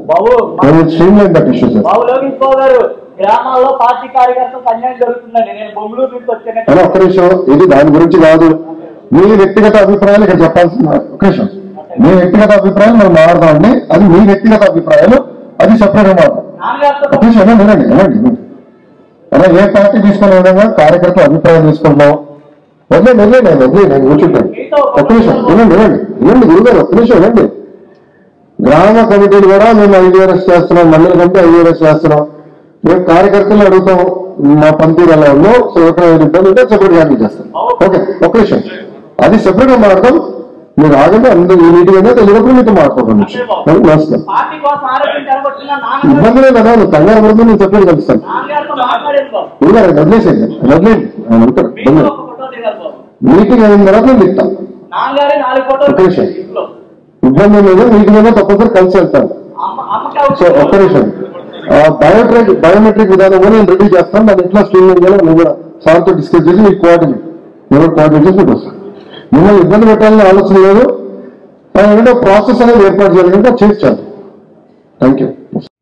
Babu stream line that issue sir Babu Lokesh Babu గారు గ్రామాల్లో party కార్యకర్తలకు అన్యాయం జరుగుతుందండి నేను బొంగళూరు నుంచి వచ్చాను అని ఒక్క నిమిషం ఇది దాని గురించి కాదు మీ వ్యక్తిగత అభిప్రాయాలు ఇక్కడ చెప్పాల్సిన ఒక్క నిమిషం మీ వ్యక్తిగత అభిప్రాయాలు మనం మాట్లాడదామండి అది మీ వ్యక్తిగత అభిప్రాయాలు అది సెపరేట్ మాట నాన్నగారితో ఒక్క నిమిషం వినండి వినండి వినండి వినండి. అలా ఏ పార్టీ తీసుకునే విధంగా కార్యకర్తల అభిప్రాయం తీసుకుంటున్నాం వదిలేండి వదిలేండి ఆయన వదిలేండి నేను కూర్చుంటాను ఒక్క నిమిషం వినండి వినండి వినండి గురుగారు ఒక్క నిమిషం వినండి గ్రామ కమిటీలు కూడా మేము ఐవీఆర్ఎస్ చేస్తున్నాం మండల కమిటీ ఐవీఆర్ఎస్ చేస్తున్నాం మేము కార్యకర్తలు అడుగుతాం మా పనితీరు ఎలా ఉందో సో ఒక ఇబ్బంది ఉంటే సెపరేట్ హ్యాండిల్ చేస్తాం ఓకే ఒక్క నిమిషం అది సెపరేట్ గా మాట్లాడతాం మీరు ఆగండి అందరూ ఈ మీటింగ్ అయినా తెలియకుండా మీతో మాట్లాడుకోండి నమస్తే పార్టీ కోసం ఆరోగ్యం జరగబడుతున్న నాన్నగారు ఇబ్బంది లేదు కదా నువ్వు కంగారు పడుతుంది నేను సెపరేట్ కలుస్తాను నాన్నగారితో మాట్లాడేది బాబు గురుగారు వదిలేసేయండి వదిలేండి ఆయన ఉంటారు మీకు ఇబ్బంది లేదు. ఒక ఫోటో దిగాలి బాబు మీటింగ్ అయిన తర్వాత నేను ఇస్తాను నాన్నగారి నాలుగు ఒక ఫోటోలు నిమిషం. ఇంట్లో ఇబ్బంది లేదు మీటింగ్ అయినా తప్పనిసరి కలిసి వెళ్తాను అమ్మ అమ్మకి సో ఒక్క నిమిషం బయోట్రిక్ బయోమెట్రిక్ విధానం కూడా నేను రెడీ చేస్తాను దాని ఇంట్లో స్కీమ్ కూడా నువ్వు కూడా సార్తో డిస్కస్ చేసి మీకు కోఆర్డినేట్ నేను కోఆర్డినేట్ చేసి మీకు వస్తాను మిమ్మల్ని ఇబ్బంది పెట్టాలని ఆలోచన లేదు ఏంటంటే ప్రాసెస్ అనేది ఏర్పాటు చేయాలి కనుక చేయించాలి థ్యాంక్ యూ